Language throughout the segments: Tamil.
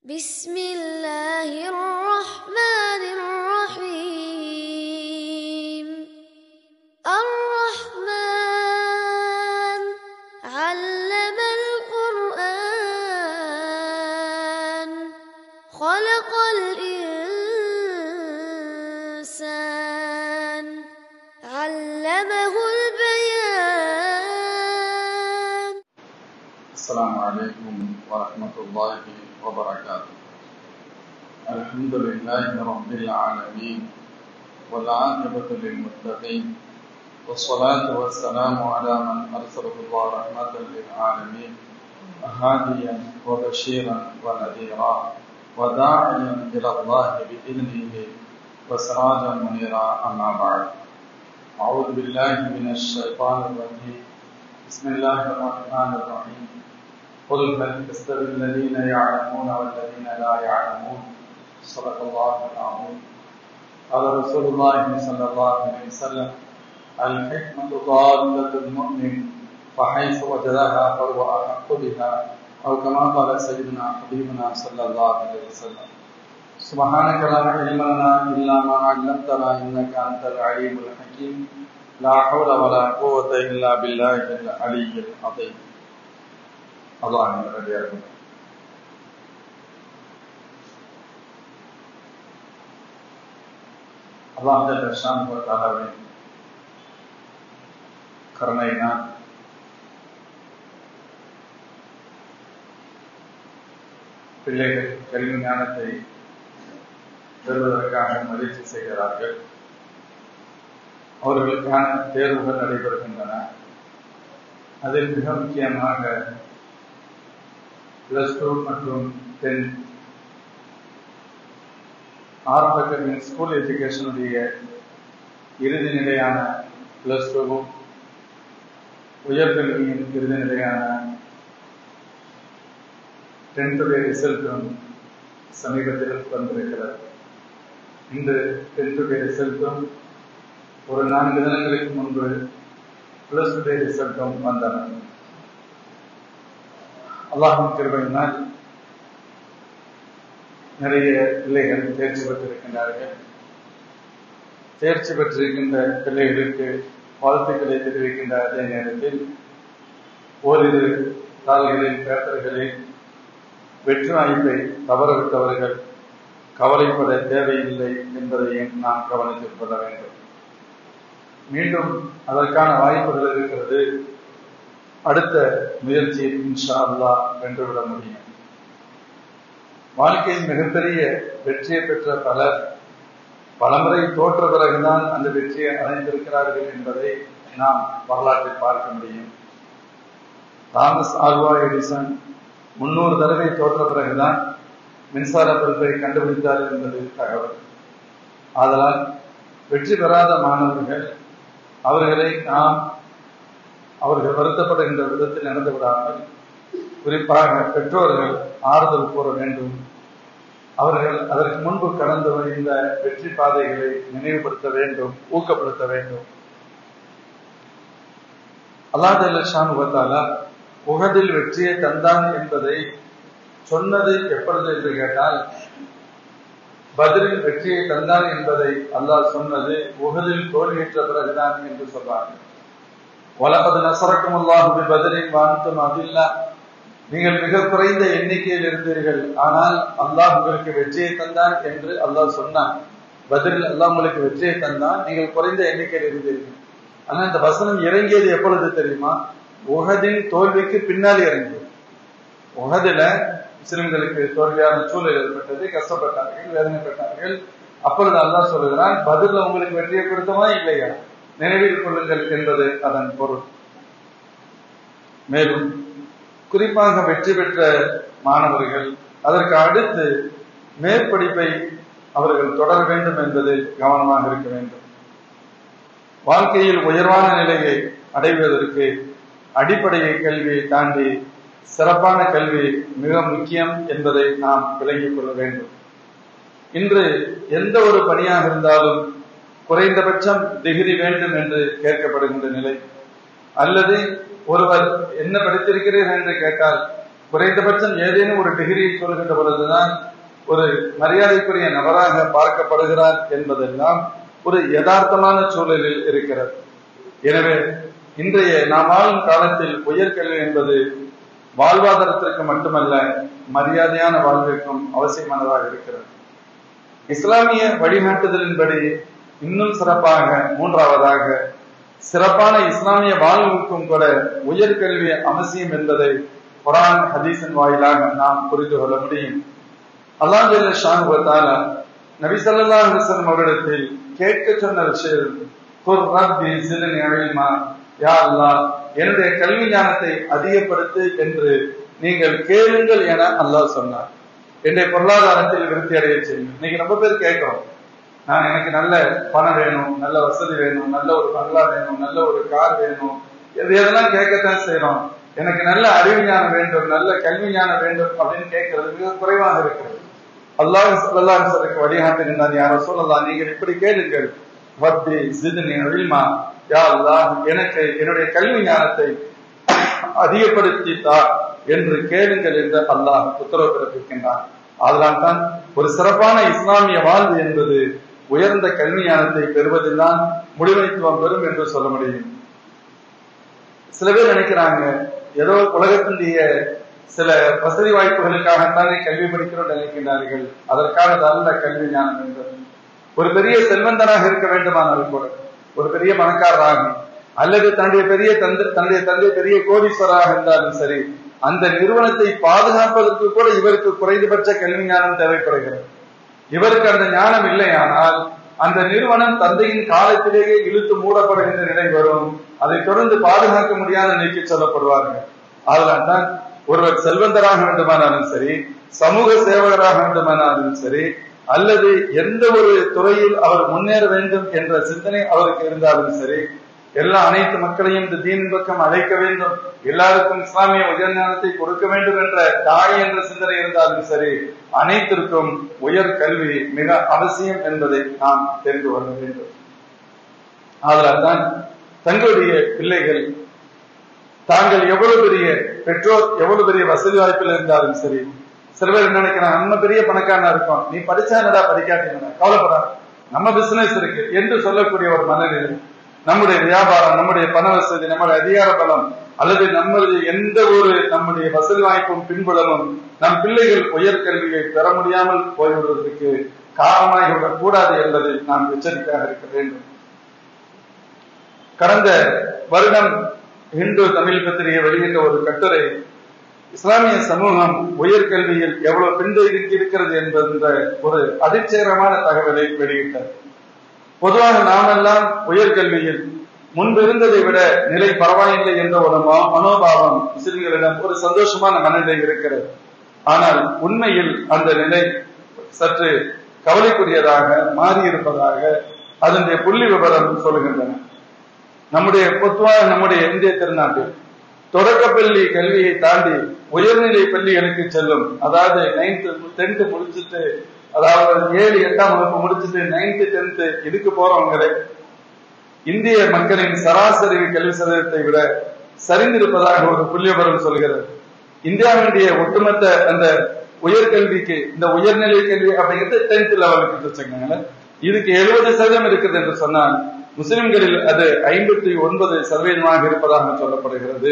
بسم الله الرحمن الرحيم الرحمن علم القرآن خلق الإنسان علمه البيان السلام عليكم ورحمة الله وبركاته الحمد لله رب العالمين والعاقبة للمتقين والصلاة والسلام على من أرسله الله رحمة للعالمين هاديا وبشيرا ونذيرا وداعيا إلى الله بإذنه وسراجا منيرا أما بعد أعوذ بالله من الشيطان الرجيم بسم الله الرحمن الرحيم قل هل يستوي الذين يعلمون والذين لا يعلمون صدق الله العظيم قال رسول الله صلى الله عليه وسلم الحكمة ضالة المؤمن فحيث وجدها فهو أحق بها أو كما قال سيدنا حبيبنا صلى الله عليه وسلم سبحانك لا علم لنا إلا ما علمتنا إنك أنت العليم الحكيم لا حول ولا قوة إلا بالله العلي العظيم الله நல்லடியார்கள் அல்லாஹ் ஷான் தாலாவின் கருணையினால் பிள்ளைகள் கல்வி ஞானத்தை பெறுவதற்காக முயற்சி செய்கிறார்கள் அவர்களுக்கான தேர்வுகள் நடைபெறுகின்றன அதில் மிக முக்கியமாக பிளஸ் டூ மற்றும் டென்த் ஆரம்ப ஸ்கூல் எஜுகேஷனுடைய இறுதி நிலையான பிளஸ் டூவும் உயர்கல்வியின் இறுதி நிலையான டென்த்துடைய ரிசல்ட்டும் சமீபத்தில் வந்திருக்கிறது இந்த டென்த்துடைய ரிசல்ட்டும் ஒரு நான்கு தினங்களுக்கு முன்பு பிளஸ் டூ ரிசல்ட்டும் வந்தன அல்லாஹின் கிருபையினால் நிறைய பிள்ளைகள் தேர்ச்சி பெற்றிருக்கின்றார்கள் தேர்ச்சி பெற்றிருக்கின்ற பிள்ளைகளுக்கு வாழ்த்துக்களை தெரிவிக்கின்ற அதே நேரத்தில் ஓரிரு தாள்களில் பேப்பர்களில் வெற்றி வாய்ப்பை தவறவிட்டவர்கள் கவலைப்பட தேவையில்லை என்பதையும் நாம் கவனித்துக் கொள்ள வேண்டும் மீண்டும் அதற்கான வாய்ப்புகள் இருக்கிறது அடுத்த முயற்சியில் இன்ஷா அல்லா வென்றுவிட முடியும் வாழ்க்கையில் மிகப்பெரிய வெற்றியை பெற்ற பலர் பலமுறை தோற்ற பிறகுதான் அந்த வெற்றியை அடைந்திருக்கிறார்கள் என்பதை நாம் வரலாற்றில் பார்க்க முடியும் தாமஸ் ஆல்வா எடிசன் முன்னூறு தடவை தோற்ற பிறகுதான் மின்சார பல்பை கண்டுபிடித்தார் என்பது தகவல் ஆதலால் வெற்றி பெறாத மாணவர்கள் அவர்களை நாம் அவர்கள் வருத்தப்படுகின்ற விதத்தில் நடந்து விடாமல் குறிப்பாக பெற்றோர்கள் ஆறுதல் கூற வேண்டும் அவர்கள் அதற்கு முன்பு கடந்து இந்த வெற்றி பாதைகளை நினைவுபடுத்த வேண்டும் ஊக்கப்படுத்த வேண்டும் அல்லாஹாலா உகதில் வெற்றியை தந்தான் என்பதை சொன்னது எப்பொழுது என்று கேட்டால் பதிலில் வெற்றியை தந்தான் என்பதை அல்லாஹ் சொன்னது உகதில் தோல்வியற்ற பிறகுதான் என்று சொல்றார்கள் வலப்பது நசரக்கும் அல்லாஹு பதிலின் வாழ்த்தும் அதில்லா நீங்கள் மிக குறைந்த எண்ணிக்கையில் இருந்தீர்கள் ஆனால் அல்லாஹ் உங்களுக்கு வெற்றியை தந்தான் என்று அல்லாஹ் சொன்னான் பதில் அல்லாஹ் உங்களுக்கு வெற்றியை தந்தான் நீங்கள் குறைந்த எண்ணிக்கையில் இருந்தீர்கள் ஆனா இந்த வசனம் இறங்கியது எப்பொழுது தெரியுமா உகதின் தோல்விக்கு பின்னால் இறங்கியது உகதுல முஸ்லிம்களுக்கு தோல்வியான சூழல் ஏற்பட்டது கஷ்டப்பட்டார்கள் வேதனைப்பட்டார்கள் அப்பொழுது அல்லாஹ் சொல்லுகிறான் பதில் உங்களுக்கு வெற்றியை கொடுத்தமா இல்லையா நினைவில் கொள்ளுங்கள் என்பது அதன் பொருள் மேலும் குறிப்பாக வெற்றி பெற்ற மாணவர்கள் அதற்கு அடுத்து மேற்படிப்பை அவர்கள் தொடர வேண்டும் என்பதில் கவனமாக இருக்க வேண்டும் வாழ்க்கையில் உயர்வான நிலையை அடைவதற்கு அடிப்படையை கல்வியை தாண்டி சிறப்பான கல்வி மிக முக்கியம் என்பதை நாம் விளங்கிக் கொள்ள வேண்டும் இன்று எந்த ஒரு பணியாக இருந்தாலும் குறைந்தபட்சம் டிகிரி வேண்டும் என்று கேட்கப்படுகின்ற நிலை அல்லது ஒருவர் என்ன படித்திருக்கிறீர்கள் என்று கேட்டால் குறைந்தபட்சம் ஏதேனும் ஒரு டிகிரியை சொல்கின்ற பொழுதுதான் ஒரு மரியாதைக்குரிய நபராக பார்க்கப்படுகிறார் என்பதெல்லாம் ஒரு யதார்த்தமான சூழலில் இருக்கிறது எனவே இன்றைய நாம் வாழும் காலத்தில் உயர்கல்வி என்பது வாழ்வாதாரத்திற்கு மட்டுமல்ல மரியாதையான வாழ்விற்கும் அவசியமானதாக இருக்கிறது இஸ்லாமிய வழிகாட்டுதலின்படி இன்னும் சிறப்பாக மூன்றாவதாக சிறப்பான இஸ்லாமிய வாழ்வுக்கும் கூட உயர்கல்வி அவசியம் என்பதை குரான் ஹதீஸின் வாயிலாக நாம் புரிந்து கொள்ள முடியும் அல்லாஹ் ஷானுவத்தால நபி சல்லா அலிஸ்லம் அவரிடத்தில் கேட்க சொன்ன விஷயம் குர் ரப்பி சிறுனி அழிமா யா அல்லாஹ் என்னுடைய கல்வி ஞானத்தை அதிகப்படுத்து என்று நீங்கள் கேளுங்கள் என அல்லாஹ் சொன்னார் என்னுடைய பொருளாதாரத்தில் விருத்தி அடைய செய்யும் இன்னைக்கு ரொம்ப பேர் கேட்கிறோம் நான் எனக்கு நல்ல பணம் வேணும் நல்ல வசதி வேணும் நல்ல ஒரு பங்களா வேணும் நல்ல ஒரு கார் வேணும் இது எதெல்லாம் கேட்கத்தான் செய்யறோம் எனக்கு நல்ல அறிவு ஞானம் வேண்டும் நல்ல கல்வி ஞானம் வேண்டும் அப்படின்னு கேட்கறது மிக குறைவாக இருக்கிறது அல்லாஹ் சல்லாஹருக்கு வழிகாட்டுகின்றார் யாரோ சொல்லலாம் நீங்கள் இப்படி கேளுங்கள் வத்தி சிதுனி அழிமா யா அல்லாஹ் எனக்கு என்னுடைய கல்வி ஞானத்தை அதிகப்படுத்தித்தா என்று கேளுங்கள் என்று அல்லாஹ் உத்தரவு பிறப்பிக்கின்றான் அதனால் தான் ஒரு சிறப்பான இஸ்லாமிய வாழ்வு என்பது உயர்ந்த கல்வி ஞானத்தை பெறுவதில்தான் முடிவெடுத்துவம் பெறும் என்று சொல்ல முடியும் சில பேர் நினைக்கிறாங்க ஏதோ உலகத்தினுடைய சில வசதி வாய்ப்புகளுக்காகத்தானே கல்வி படிக்கிறோம் நினைக்கின்றார்கள் அதற்கான நல்ல கல்வி ஞானம் என்பது ஒரு பெரிய செல்வந்தனாக இருக்க வேண்டுமானால் கூட ஒரு பெரிய பணக்காரராக அல்லது தன்னுடைய பெரிய தந்தை தன்னுடைய தந்தை பெரிய கோடீஸ்வராக இருந்தாலும் சரி அந்த நிறுவனத்தை பாதுகாப்பதற்கு கூட இவருக்கு குறைந்தபட்ச கல்வி ஞானம் தேவைப்படுகிறது இவருக்கு அந்த ஞானம் இல்லையானால் அந்த நிறுவனம் தந்தையின் காலத்திலேயே இழுத்து மூடப்படுகின்ற நிலை வரும் அதை தொடர்ந்து பாதுகாக்க முடியாத நிலைக்கு சொல்லப்படுவார்கள் அதனால் தான் ஒருவர் செல்வந்தராக வேண்டுமானாலும் சரி சமூக சேவகராக வேண்டுமானாலும் சரி அல்லது எந்த ஒரு துறையில் அவர் முன்னேற வேண்டும் என்ற சிந்தனை அவருக்கு இருந்தாலும் சரி எல்லா அனைத்து மக்களையும் இந்த தீனின் பக்கம் அழைக்க வேண்டும் எல்லாருக்கும் இஸ்லாமிய உயர்ஞானத்தை கொடுக்க வேண்டும் என்ற தாய் என்ற சிந்தனை இருந்தாலும் சரி அனைத்திற்கும் உயர் கல்வி மிக அவசியம் என்பதை நாம் தெரிந்து கொள்ள வேண்டும் அதனால் தான் தங்களுடைய பிள்ளைகள் தாங்கள் எவ்வளவு பெரிய பெற்றோர் எவ்வளவு பெரிய வசதி வாய்ப்பில் இருந்தாலும் சரி சில பேர் நினைக்கிறான் நம்ம பெரிய பணக்காரனா இருக்கோம் நீ படிச்சா என்னடா படிக்காட்டீங்கடா கவலைப்படாத நம்ம பிசினஸ் இருக்கு என்று சொல்லக்கூடிய ஒரு மனநிலை நம்முடைய வியாபாரம் நம்முடைய பண வசதி நம்முடைய அதிகார பலம் அல்லது நம்முடைய எந்த ஒரு நம்முடைய வசதி வாய்ப்பும் பின்புலமும் நம் பிள்ளைகள் உயர்கல்வியை பெற முடியாமல் போய்விடுவதற்கு காரணமாகிவிடக் கூடாது என்பதில் நாம் எச்சரிக்கையாக இருக்க வேண்டும் கடந்த வருடம் இந்து தமிழ் பத்திரிகை வெளியிட்ட ஒரு கட்டுரை இஸ்லாமிய சமூகம் உயர்கல்வியில் எவ்வளவு பின்தங்கி இருக்கிறது என்பது ஒரு அதிர்ச்சிகரமான தகவலை வெளியிட்டார் பொதுவாக நாமெல்லாம் உயர்கல்வியில் முன்பு இருந்ததை விட நிலை பரவாயில்லை என்ற ஒரு மனோபாவம் முஸ்லிம்களிடம் ஒரு சந்தோஷமான மனநிலை இருக்கிறது ஆனால் உண்மையில் அந்த நிலை சற்று கவலைக்குரியதாக மாறியிருப்பதாக அதனுடைய புள்ளி விவரம் சொல்கின்றன நம்முடைய பொதுவாக நம்முடைய இந்திய திருநாட்டில் தொடக்கப்பள்ளி கல்வியை தாண்டி உயர்நிலை பள்ளிகளுக்கு செல்லும் அதாவது நைன்த்து டென்த்து முடிச்சுட்டு அதாவது ஏழு எட்டாம் வகுப்பு முடிச்சுட்டு நைன்த்து டென்த்து இதுக்கு போறவங்களே இந்திய மக்களின் சராசரி கல்வி சதவீதத்தை விட சரிந்திருப்பதாக ஒரு புள்ளியபரம் சொல்கிறது இந்தியாவினுடைய ஒட்டுமொத்த அந்த உயர்கல்விக்கு இந்த உயர்நிலை கல்வி அப்படிங்கிறது டென்த் லெவலுக்கு வச்சுக்கோங்களேன் இதுக்கு எழுபது சதவீதம் இருக்குது என்று சொன்னால் முஸ்லிம்களில் அது ஐம்பத்தி ஒன்பது சதவீதமாக இருப்பதாக சொல்லப்படுகிறது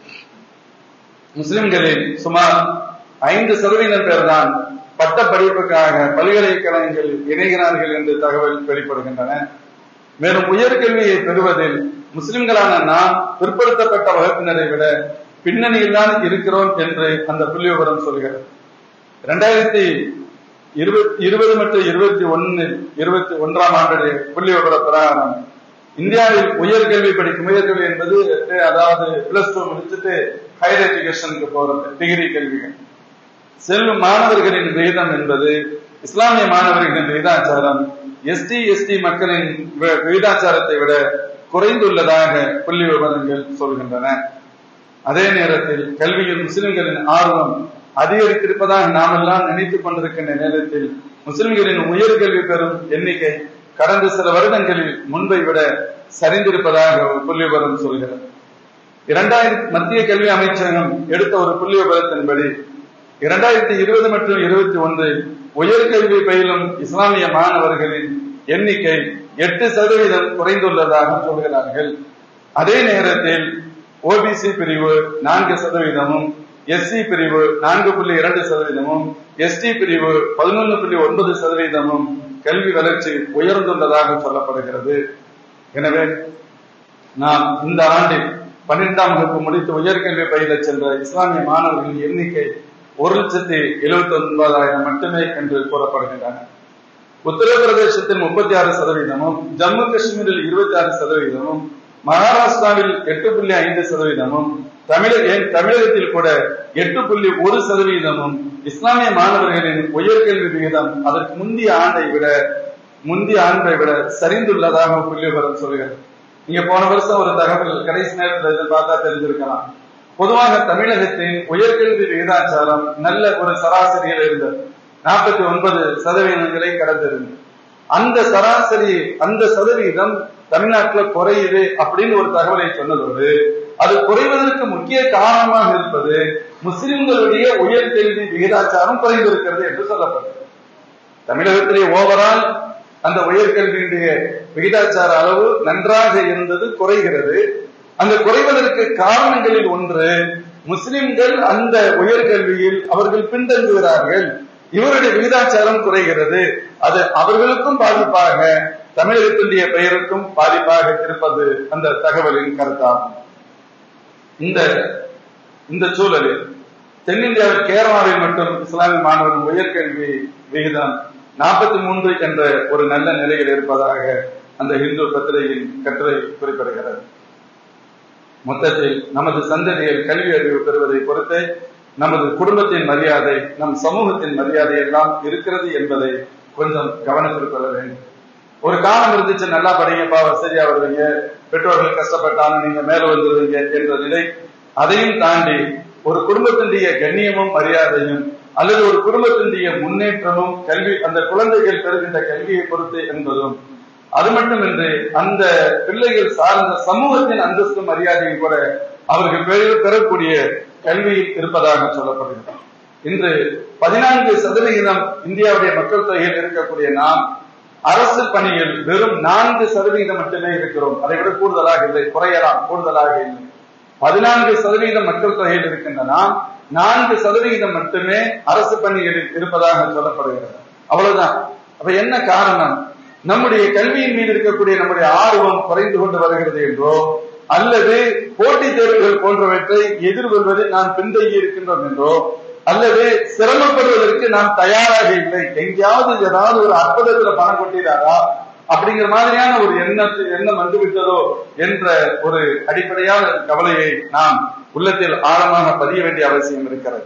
முஸ்லிம்களில் சுமார் ஐந்து சதவீதம் பேர் தான் பட்ட படிப்புக்காக பல்கலைக்கழகங்கள் இணைகிறார்கள் என்று தகவல் வெளிப்படுகின்றன மேலும் உயர்கல்வியை பெறுவதில் முஸ்லிம்களான நாம் பிற்படுத்தப்பட்ட வகுப்பினரை விட பின்னணியில் தான் இருக்கிறோம் என்று அந்த புள்ளி விவரம் சொல்கிறது இரண்டாயிரத்தி இருபத்தி இருபது மற்றும் இருபத்தி ஒன்னில் இருபத்தி ஒன்றாம் ஆண்டுடைய புள்ளி விவர பிரகாரம் இந்தியாவில் உயர்கல்வி படிக்கும் உயர்கல்வி என்பது அதாவது பிளஸ் டூ முடிச்சுட்டு ஹையர் எஜுகேஷனுக்கு போறது டிகிரி கல்விகள் செல்லும் மாணவர்களின் விகிதம் என்பது இஸ்லாமிய மாணவர்களின் விகிதாச்சாரம் எஸ்டி எஸ்டி மக்களின் விகிதாச்சாரத்தை விட குறைந்துள்ளதாக புள்ளி விவரங்கள் சொல்கின்றன அதே நேரத்தில் கல்வியில் முஸ்லிம்களின் ஆர்வம் அதிகரித்திருப்பதாக நாமெல்லாம் நினைத்துக் கொண்டிருக்கின்ற நேரத்தில் முஸ்லிம்களின் உயர்கல்வி பெறும் எண்ணிக்கை கடந்த சில வருடங்களில் முன்பை விட சரிந்திருப்பதாக புள்ளி விவரம் சொல்கிறது இரண்டாயிரத்தி மத்திய கல்வி அமைச்சகம் எடுத்த ஒரு புள்ளி விவரத்தின்படி இரண்டாயிரத்தி இருபது மற்றும் இருபத்தி ஒன்றில் உயர்கல்வி பயிலும் இஸ்லாமிய மாணவர்களின் எண்ணிக்கை எட்டு சதவீதம் குறைந்துள்ளதாக சொல்கிறார்கள் அதே நேரத்தில் ஓபிசி பிரிவு நான்கு சதவீதமும் எஸ்சி பிரிவு நான்கு புள்ளி இரண்டு சதவீதமும் எஸ்டி பிரிவு பதினொன்று புள்ளி ஒன்பது சதவீதமும் கல்வி வளர்ச்சி உயர்ந்துள்ளதாக சொல்லப்படுகிறது எனவே நாம் இந்த ஆண்டில் பன்னிரெண்டாம் வகுப்பு முடித்து உயர்கல்வி பயில சென்ற இஸ்லாமிய மாணவர்களின் எண்ணிக்கை ஒரு லட்சத்தி எழுபத்தி ஒன்பதாயிரம் மட்டுமே என்று கூறப்படுகின்றன உத்தரப்பிரதேசத்தில் முப்பத்தி ஆறு சதவீதமும் ஜம்மு காஷ்மீரில் இருபத்தி ஆறு சதவீதமும் மகாராஷ்டிராவில் எட்டு புள்ளி ஐந்து சதவீதமும் தமிழக ஏன் தமிழகத்தில் கூட எட்டு புள்ளி ஒரு சதவீதமும் இஸ்லாமிய மாணவர்களின் உயர்கல்வி விகிதம் அதற்கு முந்தைய ஆண்டை விட முந்தைய ஆண்டை விட சரிந்துள்ளதாக புள்ளி விவரம் சொல்கிறது நீங்க போன வருஷம் ஒரு தகவல் கடைசி நேரத்தில் இதை பார்த்தா தெரிஞ்சிருக்கலாம் பொதுவாக தமிழகத்தின் உயர்கல்வி விகிதாச்சாரம் நல்ல ஒரு சராசரியில் இருந்தது நாற்பத்தி ஒன்பது சதவீதங்களை கடந்திருந்தது அந்த சராசரி அந்த சதவீதம் தமிழ்நாட்டில் குறையுது அப்படின்னு ஒரு தகவலை சொன்னதோடு அது குறைவதற்கு முக்கிய காரணமாக இருப்பது முஸ்லிம்களுடைய உயர்கல்வி விகிதாச்சாரம் குறைந்திருக்கிறது என்று சொல்லப்பட்டது தமிழகத்திலே ஓவரால் அந்த உயர்கல்வியுடைய விகிதாச்சார அளவு நன்றாக இருந்தது குறைகிறது அந்த குறைவதற்கு காரணங்களில் ஒன்று முஸ்லிம்கள் அந்த உயர்கல்வியில் அவர்கள் பின்தங்குகிறார்கள் இவருடைய விகிதாச்சாரம் குறைகிறது அது அவர்களுக்கும் பாதிப்பாக தமிழகத்தினுடைய பெயருக்கும் பாதிப்பாக இருப்பது அந்த தகவலின் கருத்தாகும் இந்த இந்த சூழலில் தென்னிந்தியாவில் கேரளாவில் மட்டும் இஸ்லாமிய மாணவர்கள் உயர்கல்வி விகிதம் நாற்பத்தி மூன்று என்ற ஒரு நல்ல நிலையில் இருப்பதாக அந்த இந்து பத்திரிகையின் கட்டுரை குறிப்பிடுகிறது மொத்தத்தில் நமது சந்ததியில் கல்வி அறிவு பெறுவதை பொறுத்து நமது குடும்பத்தின் மரியாதை நம் சமூகத்தின் மரியாதை எல்லாம் இருக்கிறது என்பதை கொஞ்சம் கவனத்தில் கொள்ள வேண்டும் ஒரு காலம் இருந்துச்சு நல்லா படிங்கப்பா வசதியா வருவீங்க பெற்றோர்கள் கஷ்டப்பட்டாங்க நீங்க மேல வந்துருவீங்க என்ற நிலை அதையும் தாண்டி ஒரு குடும்பத்தினுடைய கண்ணியமும் மரியாதையும் அல்லது ஒரு குடும்பத்தினுடைய முன்னேற்றமும் கல்வி அந்த குழந்தைகள் பெறுகின்ற கல்வியை பொறுத்து என்பதும் அது மட்டுமின்றி அந்த பிள்ளைகள் சார்ந்த சமூகத்தின் அந்தஸ்து மரியாதையும் கூட அவர்கள் பெறக்கூடிய கல்வியில் இருப்பதாக சொல்லப்படுகிறது இன்று பதினான்கு சதவிகிதம் இந்தியாவுடைய மக்கள் தொகையில் இருக்கக்கூடிய நாம் அரசு பணியில் வெறும் நான்கு சதவீதம் மட்டுமே இருக்கிறோம் அதை விட கூடுதலாக இல்லை குறையலாம் கூடுதலாக இல்லை பதினான்கு சதவீதம் மக்கள் தொகையில் இருக்கின்ற நாம் நான்கு சதவிகிதம் மட்டுமே அரசு பணிகளில் இருப்பதாக சொல்லப்படுகிறது அவ்வளவுதான் அப்ப என்ன காரணம் நம்முடைய கல்வியின் மீது இருக்கக்கூடிய நம்முடைய ஆர்வம் குறைந்து கொண்டு வருகிறது என்றோ அல்லது போட்டித் தேர்வுகள் போன்றவற்றை எதிர்கொள்வதில் நாம் பின்தங்கி இருக்கின்றோம் என்றோ அல்லது சிரமப்படுவதற்கு நாம் தயாராக இல்லை எங்கேயாவது ஏதாவது ஒரு அற்புதத்துல பணம் கொட்டிடாரா அப்படிங்கிற மாதிரியான ஒரு எண்ணத்து எண்ணம் வந்துவிட்டதோ என்ற ஒரு அடிப்படையான கவலையை நாம் உள்ளத்தில் ஆழமாக பதிய வேண்டிய அவசியம் இருக்கிறது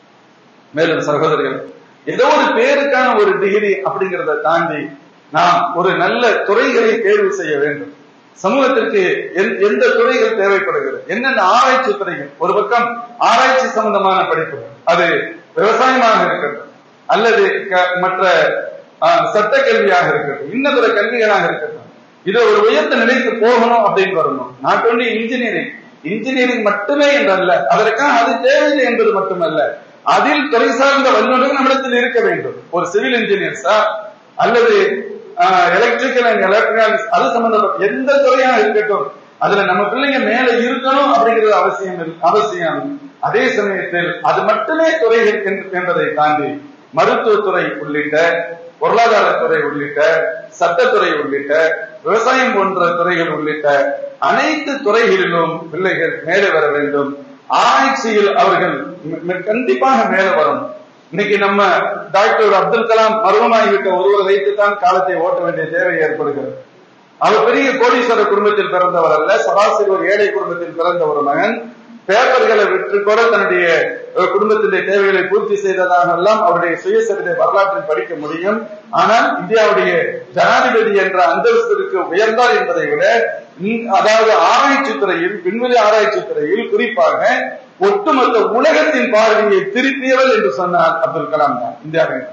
மேலும் சகோதரர்கள் ஏதோ ஒரு பேருக்கான ஒரு டிகிரி அப்படிங்கிறத தாண்டி நாம் ஒரு நல்ல துறைகளை தேர்வு செய்ய வேண்டும் சமூகத்திற்கு எந்த துறைகள் தேவைப்படுகிறது என்னென்ன ஆராய்ச்சி துறைகள் ஒரு பக்கம் ஆராய்ச்சி சம்பந்தமான படிப்பு அது விவசாயமாக இருக்கட்டும் அல்லது மற்ற சட்ட கல்வியாக இருக்கட்டும் இன்னபிற கல்விகளாக இருக்கட்டும் இதை ஒரு உயர்ந்த நிலைக்கு போகணும் அப்படின்னு வரணும் நாட் ஒன்லி இன்ஜினியரிங் இன்ஜினியரிங் மட்டுமே என்றல்ல அதற்காக அது தேவையில்லை என்பது மட்டுமல்ல அதில் துறை சார்ந்த வல்லுநர்கள் நம்மிடத்தில் இருக்க வேண்டும் ஒரு சிவில் இன்ஜினியர்ஸா அல்லது எலக்ட்ரிக்கல் அண்ட் எலக்ட்ரானிக்ஸ் அது சம்பந்தப்பட்ட எந்த துறையாக இருக்கட்டும் அதுல நம்ம பிள்ளைங்க மேல இருக்கணும் அப்படிங்கிறது அவசியம் அவசியம் அதே சமயத்தில் அது மட்டுமே துறைகள் என்பதை தாண்டி மருத்துவத்துறை உள்ளிட்ட பொருளாதாரத்துறை உள்ளிட்ட சட்டத்துறை உள்ளிட்ட விவசாயம் போன்ற துறைகள் உள்ளிட்ட அனைத்து துறைகளிலும் பிள்ளைகள் மேலே வர வேண்டும் ஆராய்ச்சியில் அவர்கள் கண்டிப்பாக மேலே வரணும் இன்னைக்கு நம்ம டாக்டர் அப்துல் கலாம் மருவமாகிவிட்ட ஒருவரை வைத்துத்தான் காலத்தை ஓட்ட வேண்டிய தேவை ஏற்படுகிறது அவர் பெரிய கோடீஸ்வர குடும்பத்தில் பிறந்தவர் அல்ல சராசரி ஒரு ஏழை குடும்பத்தில் பிறந்த ஒரு மகன் பேப்பர்களை விற்று கூட தன்னுடைய குடும்பத்தினுடைய தேவைகளை பூர்த்தி செய்ததாக எல்லாம் அவருடைய சுயசரிதை வரலாற்றில் படிக்க முடியும் ஆனால் இந்தியாவுடைய ஜனாதிபதி என்ற அந்தஸ்திற்கு உயர்ந்தார் என்பதை விட அதாவது ஆராய்ச்சி துறையில் விண்வெளி ஆராய்ச்சி துறையில் குறிப்பாக ஒட்டுமொத்த உலகத்தின் பார்வையை திருப்பியவர் என்று சொன்னார் அப்துல் கலாம் தான் இந்தியாவின்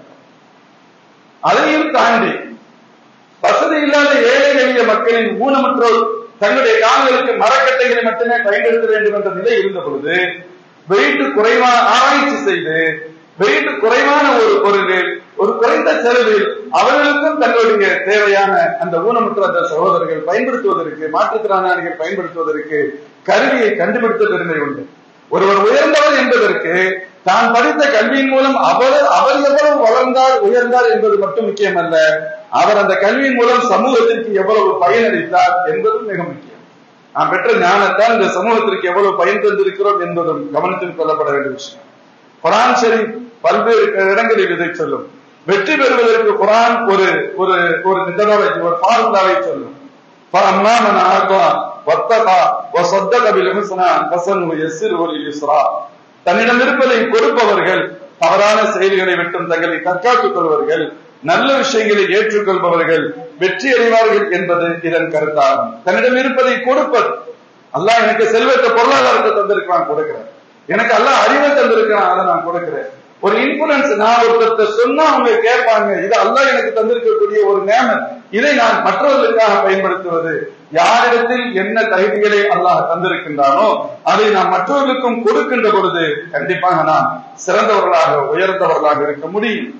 அதையும் தாண்டி வசதி இல்லாத ஏழை எளிய மக்களின் ஊனமுற்றோர் தங்களுடைய கால்களுக்கு மரக்கட்டைகளை மட்டுமே பயன்படுத்த வேண்டும் என்ற நிலை இருந்த பொழுது வெயிட் குறைவா ஆராய்ச்சி செய்து வெயிட் குறைவான ஒரு பொருளில் ஒரு குறைந்த செலவில் அவர்களுக்கும் தங்களுடைய தேவையான அந்த ஊனமுற்ற அந்த சகோதரர்கள் பயன்படுத்துவதற்கு மாற்றுத்திறனாளிகள் பயன்படுத்துவதற்கு கருவியை கண்டுபிடித்த பெருமை உண்டு ஒருவர் உயர்ந்தவர் என்பதற்கு தான் படித்த கல்வியின் மூலம் அவர் அவர் எவ்வளவு வளர்ந்தார் உயர்ந்தார் என்பது மட்டும் முக்கியமல்ல அவர் அந்த கல்வியின் மூலம் சமூகத்திற்கு எவ்வளவு பயனளித்தார் என்பதும் மிக முக்கியம் நாம் பெற்ற ஞானத்தால் இந்த சமூகத்திற்கு எவ்வளவு பயன் தந்திருக்கிறோம் என்பதும் கவனத்தில் கொள்ளப்பட வேண்டிய விஷயம் குரான் ஷரீப் பல்வேறு இடங்களில் இதை சொல்லும் வெற்றி பெறுவதற்கு குரான் ஒரு ஒரு ஒரு மெத்தடாலஜி ஒரு ஃபார்முலாவை சொல்லும் فأما من أعطى واتقى وصدق بالحسنى فسنيسره لليسرى தன்னிடம் இருப்பதை கொடுப்பவர்கள் தவறான செயல்களை விட்டும் தங்களை தற்காத்துக் கொள்வர்கள் நல்ல விஷயங்களை ஏற்றுக்கொள்பவர்கள் வெற்றி அடைவார்கள் என்பது இதன் கருத்தாகும் தன்னிடம் இருப்பதை கொடுப்பது அல்லாஹ் எனக்கு செல்வத்தை பொருளாதாரத்தை தந்திருக்கிறான் கொடுக்கிறேன் எனக்கு அல்லாஹ் அறிவை தந்திருக்கிறான் அதை நான் கொடுக்கிறேன் ஒரு இன்ஃபுளுன்ஸ் நான் ஒருத்தர் சொன்னா அவங்க கேட்பாங்க இது அல்லாஹ் எனக்கு தந்திருக்கக்கூடிய ஒரு நேமன் இதை நான் மற்றவர்களுக்காக பயன்படுத்துவது யாரிடத்தில் என்ன தகுதிகளை அல்லாஹ் தந்திருக்கின்றானோ அதை நாம் மற்றவர்களுக்கும் கொடுக்கின்ற பொழுது கண்டிப்பாக நாம் சிறந்தவர்களாக உயர்ந்தவர்களாக இருக்க முடியும்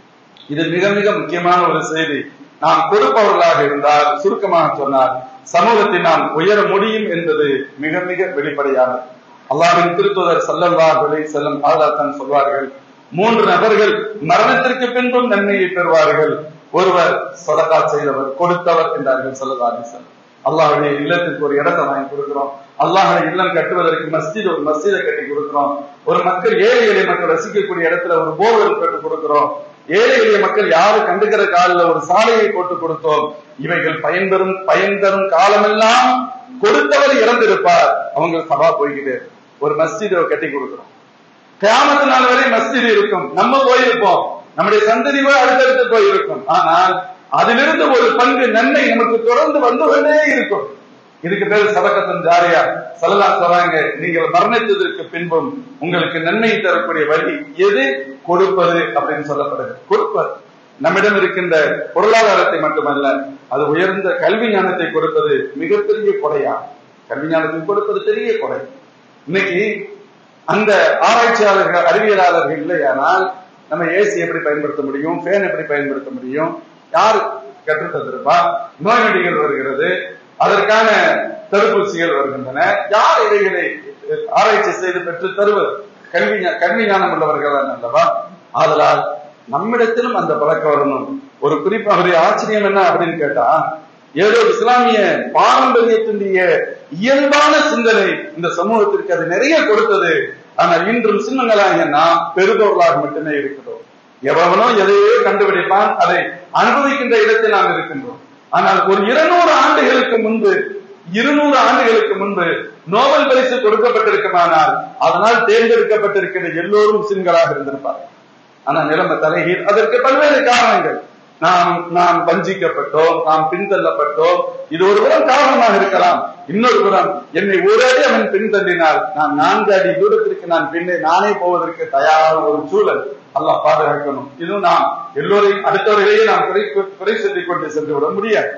இது மிக மிக முக்கியமான ஒரு செய்தி நாம் கொடுப்பவர்களாக இருந்தால் சுருக்கமாக சொன்னால் சமூகத்தில் நாம் உயர முடியும் என்பது மிக மிக வெளிப்படையானது அல்லாஹின் திருத்துதர் சல்லல்லாஹ் அலைஹி செல்லும் ஆதாத்தன் சொல்வார்கள் மூன்று நபர்கள் மரணத்திற்கு பின்பும் நன்மையை பெறுவார்கள் ஒருவர் சொதக்கா செய்தவர் கொடுத்தவர் என்றார்கள் சல்லல்லாஹ் அல்லாஹுடைய இல்லத்திற்கு ஒரு இடத்தை வாங்கி கொடுக்கிறோம் அல்லாஹுடைய இல்லம் கட்டுவதற்கு மஸ்ஜித் ஒரு மஸ்ஜிதை கட்டி கொடுக்கிறோம் ஒரு மக்கள் ஏழை எளிய மக்கள் ரசிக்கக்கூடிய இடத்துல ஒரு போர்வெல் கட்டு கொடுக்கிறோம் ஏழை எளிய மக்கள் யாரு கண்டுகிற காலில் ஒரு சாலையை போட்டு கொடுத்தோம் இவைகள் பயன்பெறும் பயன் தரும் காலமெல்லாம் கொடுத்தவர் இறந்திருப்பார் அவங்க சபா போய்கிட்டு ஒரு மஸ்ஜிதை கட்டி கொடுக்கிறோம் கிராமத்து நாள் வரை மஸ்ஜித் இருக்கும் நம்ம போயிருப்போம் நம்முடைய சந்ததி போய் அடுத்தடுத்து போயிருக்கும் ஆனால் அதிலிருந்து ஒரு பங்கு நன்மை நமக்கு தொடர்ந்து வந்து கொண்டே இருக்கும் இதுக்கு பேர் சதக்கத்தன் ஜாரியா சொல்லலாம் சொல்றாங்க நீங்கள் மரணித்ததற்கு பின்பும் உங்களுக்கு நன்மை தரக்கூடிய வழி எது கொடுப்பது அப்படின்னு சொல்லப்படுது கொடுப்பது நம்மிடம் இருக்கின்ற பொருளாதாரத்தை மட்டுமல்ல அது உயர்ந்த கல்வி ஞானத்தை கொடுப்பது மிகப்பெரிய கொடையா கல்வி ஞானத்தை கொடுப்பது பெரிய கொடை இன்னைக்கு அந்த ஆராய்ச்சியாளர்கள் அறிவியலாளர்கள் இல்லையானால் நம்ம ஏசி எப்படி பயன்படுத்த முடியும் ஃபேன் எப்படி பயன்படுத்த முடியும் யார் கற்றுத் தந்திருப்பா நோய் நொடிகள் வருகிறது அதற்கான தடுப்பூசிகள் வருகின்றன யார் இவைகளை ஆராய்ச்சி செய்து பெற்று தருவது கல்வி கல்வி ஞானம் உள்ளவர்கள் அல்லவா ஆதலால் நம்மிடத்திலும் அந்த பழக்கம் வரணும் ஒரு குறிப்பாக ஆச்சரியம் என்ன அப்படின்னு கேட்டா ஏதோ இஸ்லாமிய பாரம்பரியத்தினுடைய இயல்பான சிந்தனை இந்த சமூகத்திற்கு அது நிறைய கொடுத்தது ஆனால் இன்றும் சின்னங்களாக நாம் பெறுபவர்களாக மட்டுமே இருக்கிறோம் எவனோ எதையோ கண்டுபிடிப்பான் அதை அனுபவிக்கின்ற இடத்தில் நாம் இருக்கின்றோம் ஆனால் ஒரு இருநூறு ஆண்டுகளுக்கு முன்பு இருநூறு ஆண்டுகளுக்கு முன்பு நோபல் பரிசு கொடுக்கப்பட்டிருக்குமானால் அதனால் தேர்ந்தெடுக்கப்பட்டிருக்கிற எல்லோரும் முஸ்லிம்களாக இருந்திருப்பார்கள் ஆனா நிலைமை தலைகீழ் அதற்கு பல்வேறு காரணங்கள் நாம் நாம் வஞ்சிக்கப்பட்டோம் நாம் பின்தள்ளப்பட்டோம் இது ஒரு புறம் காரணமாக இருக்கலாம் இன்னொரு புறம் என்னை ஒரு அடி அவன் பின்தள்ளினால் நான் நான்கு அடி தூரத்திற்கு நான் பின்னே நானே போவதற்கு தயாரான ஒரு சூழல் அல்லாஹ் பாதுகாக்கணும் இதுவும் நாம் எல்லோரையும் அடுத்தவர்களையே நாம் குறை குறை சொல்லிக் கொண்டு சென்று விட முடியாது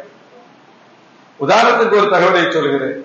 உதாரணத்துக்கு ஒரு தகவலை சொல்கிறேன்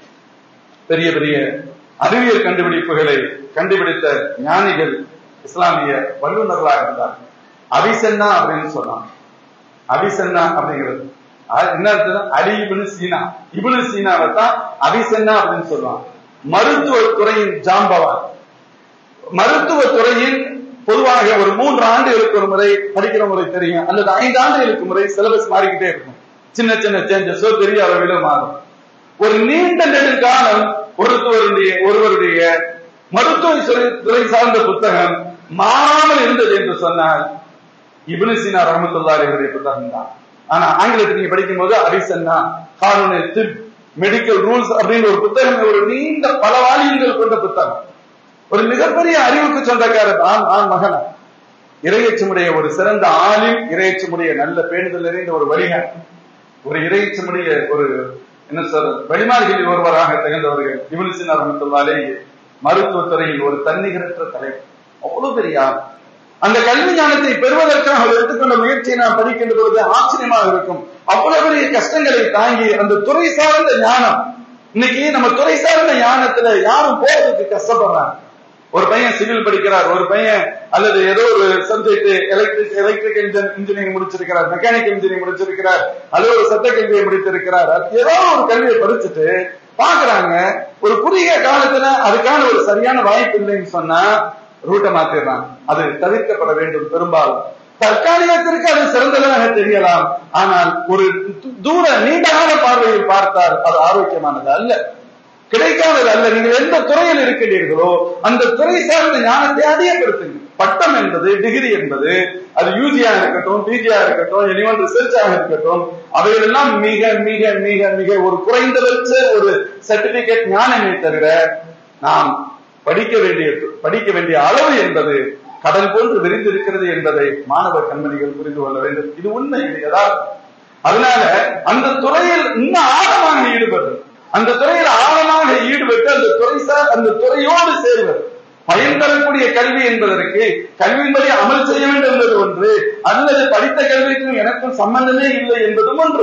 பெரிய பெரிய அறிவியல் கண்டுபிடிப்புகளை கண்டுபிடித்த ஞானிகள் இஸ்லாமிய வல்லுநர்களாக இருந்தார் அபிசன்னா அப்படின்னு சொன்னாங்க அபிசன்னா அப்படிங்கிறது என்ன அலி இபுனு சீனா இபுனு சீனாவை தான் அபிசன்னா அப்படின்னு சொல்லுவாங்க மருத்துவ துறையின் ஜாம்பவான் மருத்துவ துறையின் பொதுவாக ஒரு மூன்று ஆண்டுகளுக்கு ஒரு முறை படிக்கிற முறை தெரியும் அல்லது ஐந்து ஆண்டுகளுக்கு முறை சிலபஸ் மாறிக்கிட்டே இருக்கும் சின்ன சின்ன சேஞ்சஸோ பெரிய அளவிலோ மாறும் ஒரு நீண்ட நெடுங்காலம் ஒருத்தவருடைய ஒருவருடைய மருத்துவ துறை சார்ந்த புத்தகம் மாறாமல் இருந்தது என்று சொன்னால் இபுனு சீனா ரஹமத்துல்லாரி அவருடைய புத்தகம் தான் ஆனா ஆங்கிலத்தில் நீங்க படிக்கும் போது அரிசன்னா கானூனு திப் மெடிக்கல் ரூல்ஸ் அப்படின்னு ஒரு புத்தகம் ஒரு நீண்ட பல வாலியங்கள் கொண்ட புத்தகம் ஒரு மிகப்பெரிய அறிவுக்கு சொந்தக்காரர் ஆண் ஆண் மகனா இறையச்சமுடைய ஒரு சிறந்த ஆளில் இறையச்சமுடைய நல்ல பேணுதல் நிறைந்த ஒரு வழிகாட்டு ஒரு இறையச்சமுடைய ஒரு என்ன சொல்ற வழிமாறுகளில் ஒருவராக திகழ்ந்தவர்கள் இவனு சின்ன ரஹமத்துல்லாலே மருத்துவத்துறையில் ஒரு தன்னிகரற்ற தலைவர் அவ்வளவு பெரிய ஆள் அந்த கல்வி ஞானத்தை பெறுவதற்காக அவர் எடுத்துக்கொண்ட மேற்கொண்ட முயற்சியை நாம் படிக்கின்ற பொழுது ஆச்சரியமாக இருக்கும் அவ்வளவு பெரிய கஷ்டங்களை தாங்கி அந்த துறை சார்ந்த ஞானம் இன்னைக்கு நம்ம துறை சார்ந்த ஞானத்துல யாரும் போறதுக்கு கஷ்டப்படுறாங்க ஒரு பையன் சிவில் படிக்கிறார் ஒரு பையன் அல்லது ஏதோ ஒரு சப்ஜெக்ட் எலக்ட்ரிக் எலக்ட்ரிக் இன்ஜினியரிங் முடிச்சிருக்கிறார் மெக்கானிக்கல் இன்ஜினியரிங் முடிச்சிருக்கிறார் அல்லது ஒரு சட்ட கல்வியை முடித்திருக்கிறார் ஏதோ ஒரு கல்வியை படிச்சுட்டு பாக்குறாங்க ஒரு குறுகிய காலத்துல அதுக்கான ஒரு சரியான வாய்ப்பு இல்லைன்னு சொன்னா ரூட்டை மாத்திடுறாங்க அது தவிர்க்கப்பட வேண்டும் பெரும்பாலும் தற்காலிகத்திற்கு அது சிறந்ததாக தெரியலாம் ஆனால் ஒரு தூர நீண்ட கால பார்வையில் பார்த்தால் அது ஆரோக்கியமானது அல்ல கிடைக்காதது அல்ல நீங்கள் எந்த துறையில் இருக்கின்றீர்களோ அந்த துறை சார்ந்த ஞானத்தை அதிகப்படுத்துங்க பட்டம் என்பது டிகிரி என்பது அது யூஜியா இருக்கட்டும் பிஜியா இருக்கட்டும் எனிவன் ரிசர்ச்சாக இருக்கட்டும் அவைகளெல்லாம் மிக மிக மிக மிக ஒரு குறைந்தபட்ச ஒரு சர்டிபிகேட் ஞானமே தவிர நாம் படிக்க வேண்டிய படிக்க வேண்டிய அளவு என்பது கடல் போன்று விரிந்திருக்கிறது என்பதை மாணவ கண்மணிகள் புரிந்து கொள்ள வேண்டும் இது உண்மை இது யதார்த்தம் அதனால அந்த துறையில் இன்னும் ஆழமாக ஈடுபடுறது அந்த துறையில் ஆழமாக ஈடுபட்டு அந்த துறை சார் அந்த துறையோடு சேர்வது பயன் தரக்கூடிய கல்வி என்பதற்கு கல்வியின்படி அமல் செய்ய வேண்டும் என்பது ஒன்று அல்லது படித்த கல்விக்கும் எனக்கும் சம்பந்தமே இல்லை என்பதும் ஒன்று